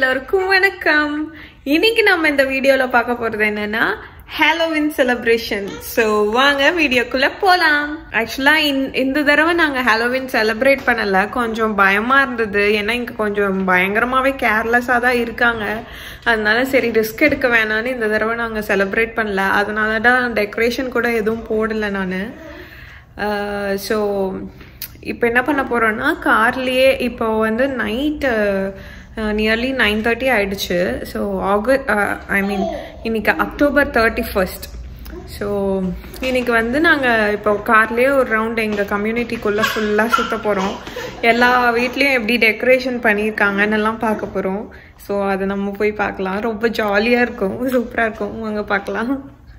எல்லோருக்கும் வணக்கம் இன்னைக்கு நம்ம இந்த வீடியோல பார்க்க போறது என்னன்னா ஹாலோவின் செலிப்ரேஷன் ஸோ வாங்க வீடியோக்குள்ள போலாம் ஆக்சுவலா இந்த தடவை நாங்க ஹாலோவின் செலிப்ரேட் பண்ணல கொஞ்சம் பயமா இருந்தது ஏன்னா இங்க கொஞ்சம் பயங்கரமாவே கேர்லெஸ்ஸா தான் இருக்காங்க அதனால சரி ரிஸ்க் எடுக்க வேணாம்னு இந்த தடவை நாங்க செலிப்ரேட் பண்ணல அதனால தான் டெக்கரேஷன் கூட எதுவும் போடல நான் ஸோ இப்போ என்ன பண்ண போகிறோன்னா கார்லேயே இப்போ வந்து நைட்டு நியர்லி நைன் தேர்ட்டி ஆயிடுச்சு ஸோ ஆகஸ்ட் ஐ மீன் இன்னைக்கு அக்டோபர் தேர்ட்டி ஃபர்ஸ்ட் ஸோ இன்னைக்கு வந்து நாங்கள் இப்போ கார்லேயே ஒரு ரவுண்ட் எங்கள் கம்யூனிட்டிக்குள்ளே ஃபுல்லாக சுற்ற போகிறோம் எல்லா வீட்லேயும் எப்படி டெக்கரேஷன் பண்ணியிருக்காங்கன்னு எல்லாம் பார்க்க போகிறோம் ஸோ அதை நம்ம போய் பார்க்கலாம் ரொம்ப ஜாலியாக இருக்கும் சூப்பராக இருக்கும் வாங்க பார்க்கலாம்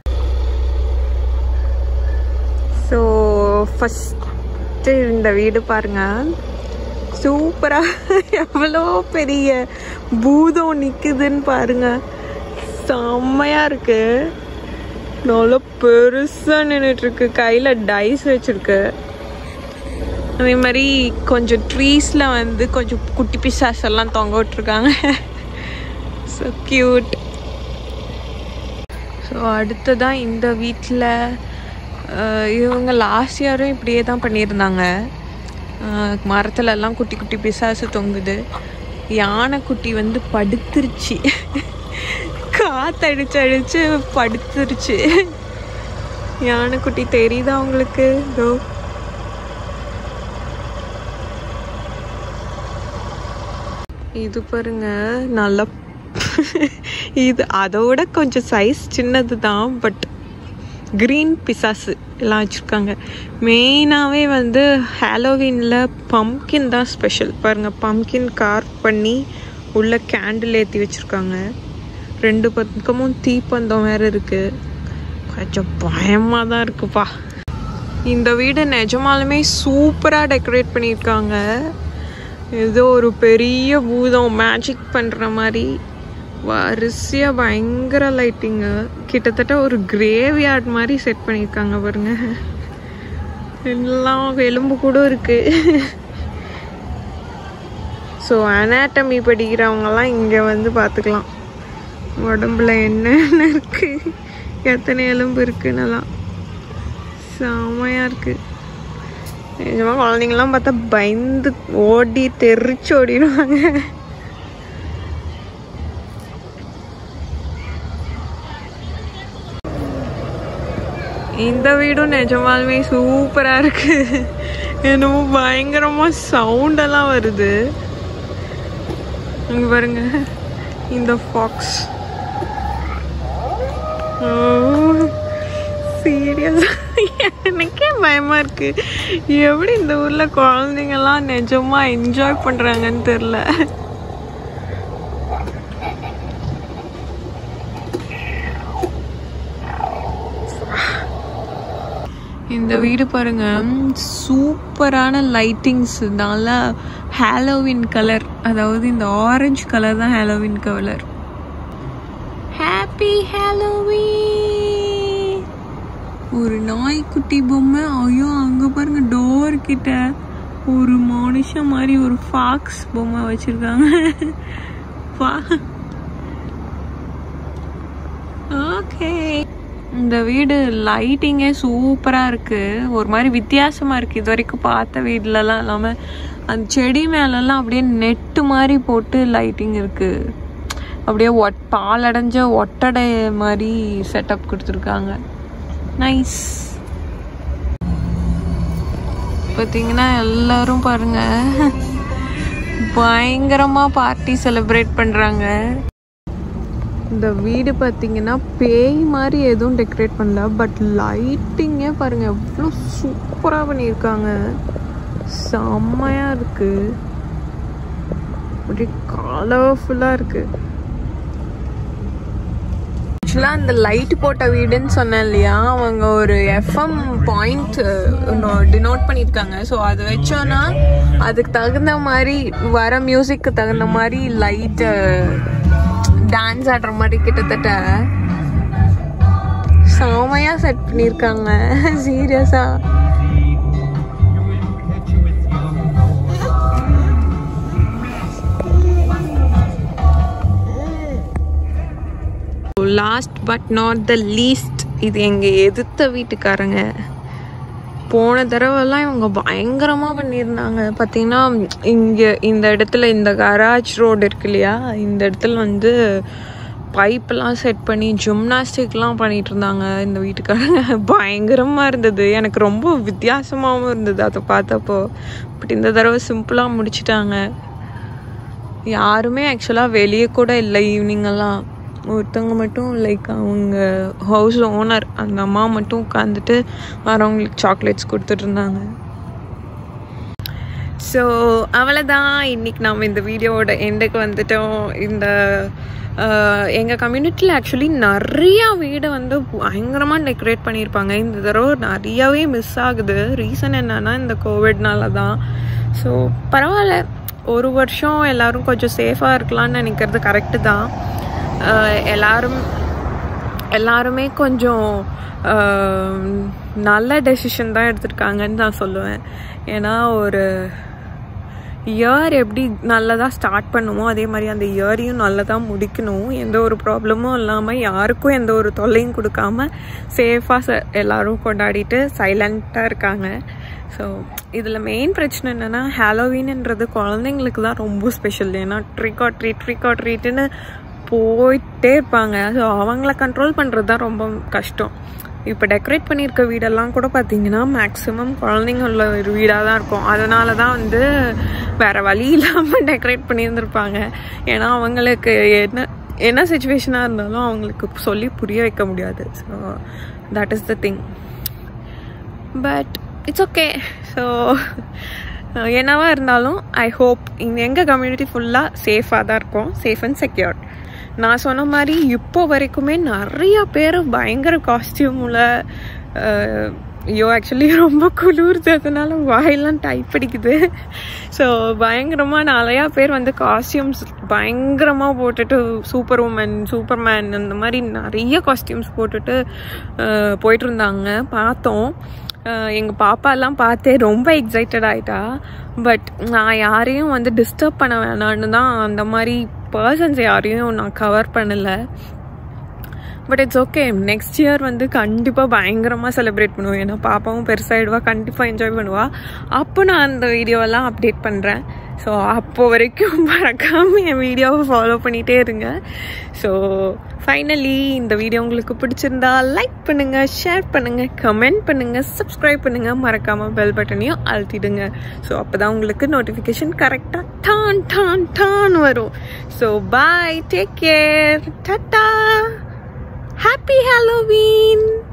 ஸோ ஃபஸ்ட்டு இந்த வீடு பாருங்க சூப்பராக எவ்வளோ பெரிய பூதம் நிற்குதுன்னு பாருங்க செம்மையாக இருக்கு நல்லா பெருசாக நின்றுட்டுருக்கு கையில் டைஸ் வச்சுருக்கு அதே மாதிரி கொஞ்சம் ட்ரீஸில் வந்து கொஞ்சம் குட்டி பிசாஸ் எல்லாம் தொங்க விட்ருக்காங்க ஸோ க்யூட் ஸோ அடுத்ததான் இந்த வீட்டில் இவங்க லாஸ்ட் இயரும் இப்படியே தான் பண்ணியிருந்தாங்க மரத்துல எல்லாம் குட்டி குட்டி பிசாசு தொங்குது யானைக்குட்டி வந்து படுத்துருச்சு காத்தடிச்சு அடிச்சு படுத்துருச்சு யானைக்குட்டி தெரியுதா உங்களுக்கு இதோ இது பாருங்க நல்லா இது அதோட கொஞ்சம் சைஸ் சின்னது தான் பட் க்ரீன் பிசாஸு எல்லாம் வச்சுருக்காங்க மெயினாகவே வந்து ஹாலோவீனில் பம்கின் தான் ஸ்பெஷல் பாருங்கள் பம்கின் கார்வ் பண்ணி உள்ள கேண்டில் ஏற்றி வச்சுருக்காங்க ரெண்டு பக்கமும் தீப்பந்தம் வேறு இருக்குது கொஞ்சம் பயமாக தான் இருக்குப்பா இந்த வீடு நிஜமாலுமே சூப்பராக டெக்கரேட் பண்ணியிருக்காங்க ஏதோ ஒரு பெரிய பூதம் மேஜிக் பண்ணுற மாதிரி வரிசையாக பயங்கர லைட்டிங்கு கிட்டத்தட்ட ஒரு கிரேவ் யார்ட் மாதிரி செட் பண்ணியிருக்காங்க பாருங்க எல்லாம் எலும்பு கூட இருக்கு ஸோ அனாட்டமி படிக்கிறவங்கலாம் இங்கே வந்து பார்த்துக்கலாம் உடம்புல என்னென்ன இருக்கு எத்தனை எலும்பு இருக்குன்னெல்லாம் செமையாக இருக்கு நிஜமாக குழந்தைங்களாம் பார்த்தா பயந்து ஓடி தெரிச்சு ஓடிடுவாங்க இந்த வீடும் நிஜமாலுமே சூப்பராக இருக்கு என்னமோ பயங்கரமாக சவுண்டெல்லாம் வருது இங்கே பாருங்க இந்த ஃபாக்ஸ் சீரியஸ் எனக்கே பயமாக இருக்கு எப்படி இந்த ஊரில் குழந்தைங்கள்லாம் நிஜமாக என்ஜாய் பண்ணுறாங்கன்னு தெரில இந்த வீடு பாருங்க சூப்பரான லைட்டிங்ஸ்னால ஹாலோவின் கலர் அதாவது இந்த ஆரஞ்சு கலர் தான் ஹாலோவின் கலர் ஹாப்பி ஹாலோவின் ஒரு நாய்க்குட்டி பொம்மை ஐயோ அங்க பாருங்க டோர் கிட்ட ஒரு மனுஷன் மாதிரி ஒரு ஃபாக்ஸ் பொம்மை வச்சிருக்காங்க ஓகே இந்த வீடு லைட்டிங்கே சூப்பராக இருக்குது ஒரு மாதிரி வித்தியாசமாக இருக்குது இது வரைக்கும் பார்த்த வீட்லலாம் இல்லாமல் அந்த செடி மேலெல்லாம் அப்படியே நெட்டு மாதிரி போட்டு லைட்டிங் இருக்குது அப்படியே ஒட் பாலடைஞ்ச ஒட்டடை மாதிரி செட்டப் கொடுத்துருக்காங்க நைஸ் பார்த்தீங்கன்னா எல்லாரும் பாருங்க பயங்கரமாக பார்ட்டி செலிப்ரேட் பண்ணுறாங்க இந்த வீடு பார்த்தீங்கன்னா பேய் மாதிரி எதுவும் டெக்கரேட் பண்ணல பட் லைட்டிங்கே பாருங்க எவ்வளோ சூப்பராக பண்ணியிருக்காங்க செம்மையாக இருக்கு அப்படியே கலர்ஃபுல்லாக இருக்கு ஆக்சுவலாக அந்த லைட் போட்ட வீடுன்னு சொன்னேன் இல்லையா அவங்க ஒரு எஃப்எம் பாயிண்ட் டினோட் பண்ணியிருக்காங்க ஸோ அதை வச்சோன்னா அதுக்கு தகுந்த மாதிரி வர மியூசிக்கு தகுந்த மாதிரி லைட்டு டான்ஸ் ஆடுற மாதிரி கிட்டத்தட்ட செமையா செட் பண்ணியிருக்காங்க சீரியஸா last but not the least இது எங்கள் எதிர்த்த வீட்டுக்காரங்க போன தடவைலாம் இவங்க பயங்கரமாக பண்ணியிருந்தாங்க பார்த்தீங்கன்னா இங்கே இந்த இடத்துல இந்த கராஜ் ரோடு இருக்கு இல்லையா இந்த இடத்துல வந்து பைப்பெல்லாம் செட் பண்ணி ஜிம்னாஸ்டிக்லாம் பண்ணிட்டு இருந்தாங்க இந்த வீட்டுக்காரங்க பயங்கரமாக இருந்தது எனக்கு ரொம்ப வித்தியாசமாகவும் இருந்தது அதை பார்த்தப்போ பட் இந்த தடவை சிம்பிளாக முடிச்சிட்டாங்க யாருமே ஆக்சுவலாக வெளியே கூட இல்லை ஈவினிங்கெல்லாம் ஒருத்தவங்க மட்டும் லைக் அவங்க ஹவுஸ் ஓனர் அந்த அம்மா மட்டும் உட்காந்துட்டு வரவங்களுக்கு சாக்லேட்ஸ் கொடுத்துட்டு இருந்தாங்க ஸோ அவ்வளோதான் இன்னைக்கு நாம் இந்த வீடியோவோட எண்டுக்கு வந்துட்டோம் இந்த எங்கள் கம்யூனிட்டியில் ஆக்சுவலி நிறையா வீடு வந்து பயங்கரமாக டெக்கரேட் பண்ணியிருப்பாங்க இந்த தடவை நிறையாவே மிஸ் ஆகுது ரீசன் என்னன்னா இந்த கோவிட்னால தான் ஸோ பரவாயில்ல ஒரு வருஷம் எல்லாரும் கொஞ்சம் சேஃபாக இருக்கலாம்னு நினைக்கிறது கரெக்டு தான் ஆஹ் எல்லாரும் எல்லாருமே கொஞ்சம் ஆஹ் நல்ல டெசிஷன் தான் எடுத்திருக்காங்கன்னு நான் சொல்லுவேன் ஏன்னா ஒரு இயர் எப்படி நல்லதாக ஸ்டார்ட் பண்ணுமோ அதே மாதிரி அந்த இயரையும் நல்லதாக முடிக்கணும் எந்த ஒரு ப்ராப்ளமும் இல்லாமல் யாருக்கும் எந்த ஒரு தொல்லையும் கொடுக்காம சேஃபாக ச எல்லாரும் கொண்டாடிட்டு சைலண்ட்டாக இருக்காங்க ஸோ இதில் மெயின் பிரச்சனை என்னென்னா ஹாலோவீன்ன்றது குழந்தைங்களுக்கு தான் ரொம்ப ஸ்பெஷல் ஏன்னா trick or treat trick or ட்ரீட்டுன்னு போயிட்டே இருப்பாங்க ஸோ அவங்கள கண்ட்ரோல் பண்ணுறது தான் ரொம்ப கஷ்டம் இப்போ டெக்கரேட் பண்ணியிருக்க வீடெல்லாம் கூட பார்த்தீங்கன்னா மேக்ஸிமம் குழந்தைங்க உள்ள ஒரு வீடாக தான் இருக்கும் அதனால தான் வந்து வேறு வழி இல்லாமல் டெக்கரேட் பண்ணியிருந்திருப்பாங்க ஏன்னா அவங்களுக்கு என்ன என்ன சுச்சுவேஷனாக இருந்தாலும் அவங்களுக்கு சொல்லி புரிய வைக்க முடியாது so that is the thing but it's okay so என்னவா இருந்தாலும் ஐ ஹோப் இந்த எங்கள் கம்யூனிட்டி ஃபுல்லாக சேஃபாக தான் இருக்கும் சேஃப் அண்ட் செக்யூர்ட் நான் சொன்ன மாதிரி இப்போ வரைக்குமே நிறைய பேர் பயங்கர காஸ்டியூமில் ஐயோ ஆக்சுவலி ரொம்ப குளிர்து அதனால வாயெல்லாம் டைப் அடிக்குது ஸோ பயங்கரமாக நிறையா பேர் வந்து காஸ்டியூம்ஸ் பயங்கரமாக போட்டுட்டு சூப்பர் உமன் சூப்பர்மேன் அந்த மாதிரி நிறைய காஸ்டியூம்ஸ் போட்டுட்டு அஹ், போயிட்டு இருந்தாங்க பார்த்தோம் எங்கள் பாப்பாலாம் பார்த்தே ரொம்ப எக்ஸைட்டட் ஆயிட்டா பட் நான் யாரையும் வந்து டிஸ்டர்ப் பண்ண வேணான்னு தான் அந்த மாதிரி பர்சன்ஸ் யாரையும் நான் கவர் பண்ணலை but it's okay next year வந்து கண்டிப்பாக பயங்கரமாக செலிப்ரேட் பண்ணுவோம் ஏன்னா பாப்பாவும் பெருசாகிடுவா கண்டிப்பாக என்ஜாய் பண்ணுவா அப்போ நான் அந்த வீடியோவெல்லாம் அப்டேட் பண்ணுறேன் ஸோ அப்போ வரைக்கும் மறக்காமல் என் வீடியோவை ஃபாலோ பண்ணிகிட்டே இருங்க ஸோ ஃபைனலி இந்த வீடியோ உங்களுக்கு பிடிச்சிருந்தா லைக் பண்ணுங்கள் ஷேர் பண்ணுங்கள் கமெண்ட் பண்ணுங்கள் சப்ஸ்கிரைப் பண்ணுங்கள் மறக்காமல் பெல் பட்டனையும் அழுத்திடுங்க ஸோ அப்போ தான் உங்களுக்கு நோட்டிஃபிகேஷன் கரெக்டாக டான் டான் டான் வரும் so bye take care tata Happy Halloween!